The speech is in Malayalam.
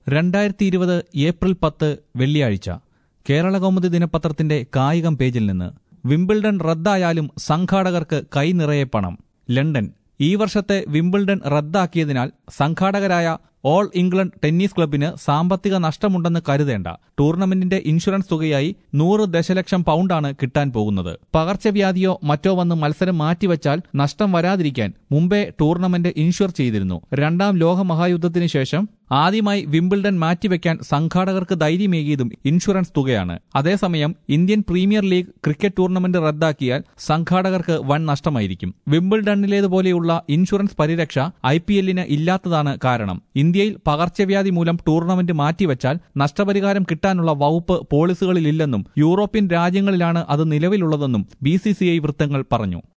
രണ്ടായിരത്തി ഇരുപത് ഏപ്രിൽ പത്ത് വെള്ളിയാഴ്ച കേരളകൗമുദി ദിനപത്രത്തിന്റെ കായികം പേജിൽ നിന്ന് വിംബിൾഡൺ റദ്ദായാലും സംഘാടകർക്ക് കൈനിറയെ പണം ലണ്ടൻ ഈ വർഷത്തെ വിംബിൾഡൺ റദ്ദാക്കിയതിനാൽ സംഘാടകരായ ഓൾ ഇംഗ്ലണ്ട് ടെന്നീസ് ക്ലബിന് സാമ്പത്തിക നഷ്ടമുണ്ടെന്ന് കരുതേണ്ട ടൂർണമെന്റിന്റെ ഇൻഷുറൻസ് തുകയായി നൂറ് ദശലക്ഷം പൗണ്ടാണ് കിട്ടാൻ പോകുന്നത് പകർച്ചവ്യാധിയോ മറ്റോ വന്ന് മത്സരം മാറ്റിവെച്ചാൽ നഷ്ടം വരാതിരിക്കാൻ മുമ്പേ ടൂർണമെന്റ് ഇൻഷുർ ചെയ്തിരുന്നു രണ്ടാം ലോകമഹായുദ്ധത്തിന് ശേഷം ആദ്യമായി വിംബിൾഡൺ മാറ്റിവെക്കാൻ സംഘാടകർക്ക് ധൈര്യമേകിയതും ഇൻഷുറൻസ് തുകയാണ് അതേസമയം Indian premier league cricket tournament റദ്ദാക്കിയാൽ സംഘാടകർക്ക് വൻ നഷ്ടമായിരിക്കും വിംബിൾഡണിലേതുപോലെയുള്ള ഇൻഷുറൻസ് പരിരക്ഷ ഐ പി എല്ലിന് ഇല്ലാത്തതാണ് കാരണം ഇന്ത്യയിൽ പകർച്ചവ്യാധി മൂലം ടൂർണമെന്റ് മാറ്റിവെച്ചാൽ നഷ്ടപരിഹാരം കിട്ടാനുള്ള വകുപ്പ് പോളിസികളിലില്ലെന്നും യൂറോപ്യൻ രാജ്യങ്ങളിലാണ് അത് നിലവിലുള്ളതെന്നും ബി വൃത്തങ്ങൾ പറഞ്ഞു